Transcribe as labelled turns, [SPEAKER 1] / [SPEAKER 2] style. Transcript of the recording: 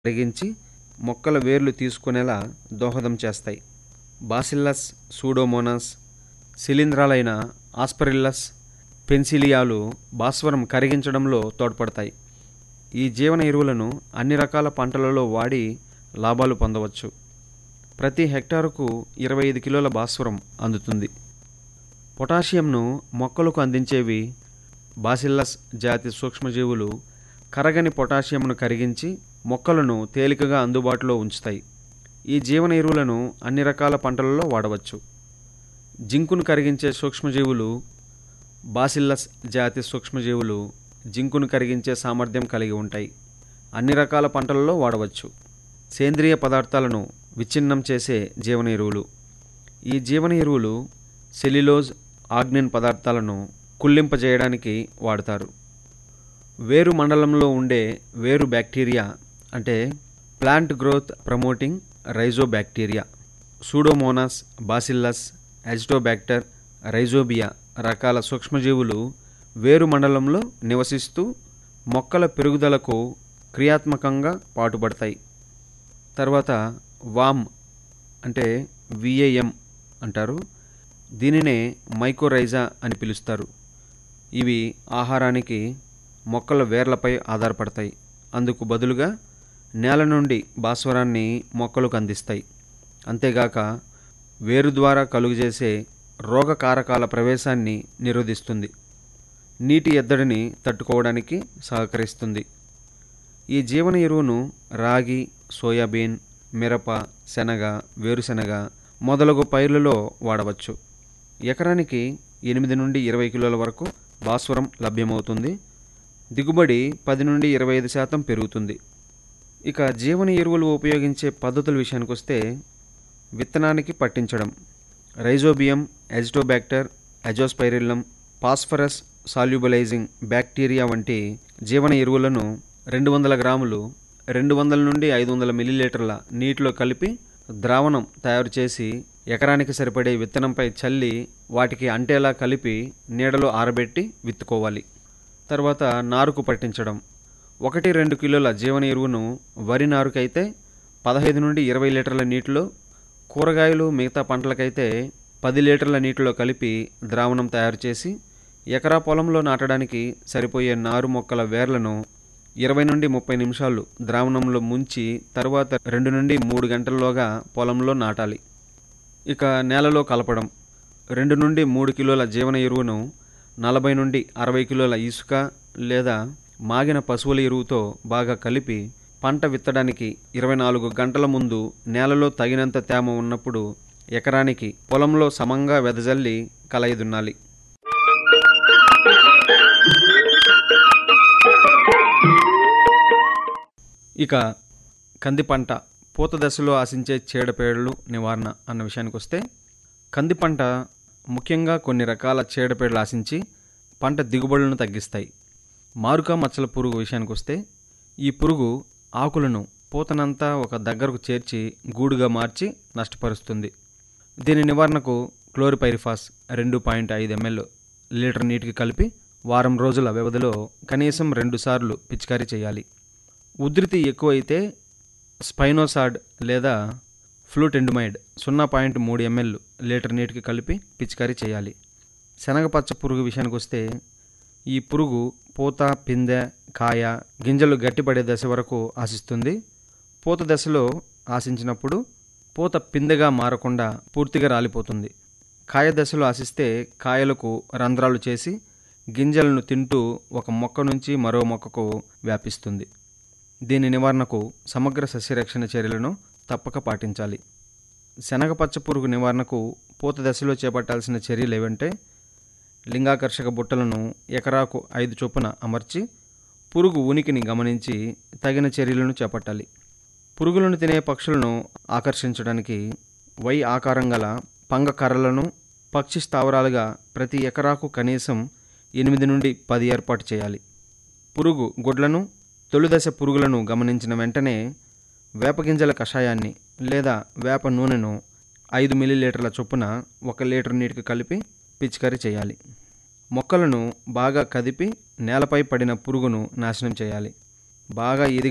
[SPEAKER 1] కరిగించి మొక్కల వేర్లు తీసుకునేలా దోహదం చేస్తాయి బాసిల్లస్ సూడోమోనాస్ శిలీంధ్రాలైన ఆస్పరిల్లస్ పెన్సిలియాలు భాస్వరం కరిగించడంలో తోడ్పడతాయి ఈ జీవన ఎరువులను అన్ని రకాల పంటలలో వాడి లాభాలు పొందవచ్చు ప్రతి హెక్టారుకు ఇరవై ఐదు కిలోల భాస్వరం అందుతుంది పొటాషియంను మొక్కలకు అందించేవి బాసిల్లస్ జాతి సూక్ష్మజీవులు కరగని పొటాషియంను కరిగించి మొక్కలను తేలికగా అందుబాటులో ఉంచుతాయి ఈ జీవన ఎరువులను అన్ని రకాల పంటలలో వాడవచ్చు జింకును కరిగించే సూక్ష్మజీవులు బాసిల్లస్ జాతి సూక్ష్మజీవులు జింకును కరిగించే సామర్థ్యం కలిగి ఉంటాయి అన్ని రకాల పంటలలో వాడవచ్చు సేంద్రియ పదార్థాలను విచ్ఛిన్నం చేసే జీవన ఎరువులు ఈ జీవన ఎరువులు సెల్యులోజ్ ఆగ్నిన్ పదార్థాలను కుళ్ళింపజేయడానికి వాడతారు వేరు మండలంలో ఉండే వేరు బ్యాక్టీరియా అంటే plant growth promoting rhizobacteria pseudomonas bacillus azotobacter rhizobia రకాల సూక్ష్మజీవులు వేరు మండలంలో నివసిస్తూ మొక్కల పెరుగుదలకు క్రియాత్మకంగా పాటుపడతాయి తర్వాత వామ్ అంటే విఏఎం అంటారు దీనినే మైకోరైజా అని పిలుస్తారు ఇవి ఆహారానికి మొక్కల వేర్లపై ఆధారపడతాయి అందుకు బదులుగా నేల నుండి భాస్వరాన్ని మొక్కలకు అందిస్తాయి అంతేగాక వేరు ద్వారా కలుగజేసే రోగకారకాల ప్రవేశాన్ని నిరోధిస్తుంది నీటి ఎద్దడిని తట్టుకోవడానికి సహకరిస్తుంది ఈ జీవన ఎరువును రాగి సోయాబీన్ మిరప శనగ వేరుశెనగ మొదలగు పైర్లలో వాడవచ్చు ఎకరానికి ఎనిమిది నుండి ఇరవై కిలోల వరకు భాస్వరం లభ్యమవుతుంది దిగుబడి పది నుండి ఇరవై ఐదు శాతం పెరుగుతుంది ఇక జీవన ఎరువులు ఉపయోగించే పద్ధతుల విషయానికి వస్తే విత్తనానికి పట్టించడం rhizobium azotobacter azospirillum phosphorus solubilising bacteria వంటి జీవన ఎరువులను రెండు వందల గ్రాములు రెండు వందల నుండి ఐదు వందల మిల్లీలీటర్ల నీటిలో కలిపి ద్రావణం తయారు చేసి ఎకరానికి సరిపడే విత్తనంపై చల్లి వాటికి అంటేలా కలిపి నీడలో ఆరబెట్టి విత్తుకోవాలి తర్వాత నారుకు పట్టించడం ఒకటి రెండు కిలోల జీవన ఎరువును వరి నారుకైతే పదహైదు నుండి ఇరవై లీటర్ల నీటిలో కూరగాయలు మిగతా పంటలకైతే పది లీటర్ల నీటిలో కలిపి ద్రావణం తయారు చేసి ఎకరా పొలంలో నాటడానికి సరిపోయే నారు మొక్కల వేర్లను ఇరవై నుండి ముప్పై నిమిషాలు ద్రావణంలో ముంచి తరువాత రెండు నుండి మూడు గంటల్లోగా పొలంలో నాటాలి ఇక నేలలో కలపడం రెండు నుండి మూడు కిలోల జీవన ఎరువును నలభై నుండి అరవై కిలోల ఇసుక లేదా మాగిన పశువుల ఎరువుతో బాగా కలిపి పంట విత్తడానికి ఇరవై నాలుగు గంటల ముందు నేలలో తగినంత తేమ ఉన్నప్పుడు ఎకరానికి పొలంలో సమంగా వెదజల్లి కలయిదున్నాలి ఇక కంది పంట పూత దశలో ఆశించే చీడపీడలు నివారణ అన్న విషయానికి వస్తే కంది పంట ముఖ్యంగా కొన్ని రకాల చీడపీడలు ఆశించి పంట దిగుబడులను తగ్గిస్తాయి మారుకా మచ్చల పురుగు విషయానికి వస్తే ఈ పురుగు ఆకులను పూతనంతా ఒక దగ్గరకు చేర్చి గూడుగా మార్చి నష్టపరుస్తుంది దీని నివారణకు క్లోరిపైరిఫాస్ రెండు పాయింట్ ఐదు ఎంఎల్ లీటర్ నీటికి కలిపి వారం రోజుల వ్యవధిలో కనీసం రెండుసార్లు పిచికారీ చేయాలి ఉధృతి ఎక్కువైతే స్పైనోసాడ్ లేదా ఫ్లూటెండుమైడ్ సున్నా పాయింట్ మూడు ఎంఎల్ లీటర్ నీటికి కలిపి పిచికారీ చేయాలి శనగపచ్చ పురుగు విషయానికి వస్తే ఈ పురుగు పూత పిందె కాయ గింజలు గట్టిపడే దశ వరకు ఆశిస్తుంది పూత దశలో ఆశించినప్పుడు పూత పిందెగా మారకుండా పూర్తిగా రాలిపోతుంది కాయ దశలో ఆశిస్తే కాయలకు రంధ్రాలు చేసి గింజలను తింటూ ఒక మొక్క నుంచి మరో మొక్కకు వ్యాపిస్తుంది దీని నివారణకు సమగ్ర సస్యరక్షణ చర్యలను తప్పక పాటించాలి శనగపచ్చ పురుగు నివారణకు పూత దశలో చేపట్టాల్సిన చర్యలు ఏవంటే లింగాకర్షక బుట్టలను ఎకరాకు ఐదు చొప్పున అమర్చి పురుగు ఉనికిని గమనించి తగిన చర్యలను చేపట్టాలి పురుగులను తినే పక్షులను ఆకర్షించడానికి వై ఆకారం గల పంగ కర్రలను పక్షి స్థావరాలుగా ప్రతి ఎకరాకు కనీసం ఎనిమిది నుండి పది ఏర్పాటు చేయాలి పురుగు గుడ్లను తొలిదశ పురుగులను గమనించిన వెంటనే వేపగింజల కషాయాన్ని లేదా వేప నూనెను ఐదు మిల్లీలీటర్ల చొప్పున ఒక లీటర్ నీటికి కలిపి పిచికారీ చేయాలి మొక్కలను బాగా కదిపి నేలపై పడిన పురుగును నాశనం చేయాలి బాగా ఎదిగి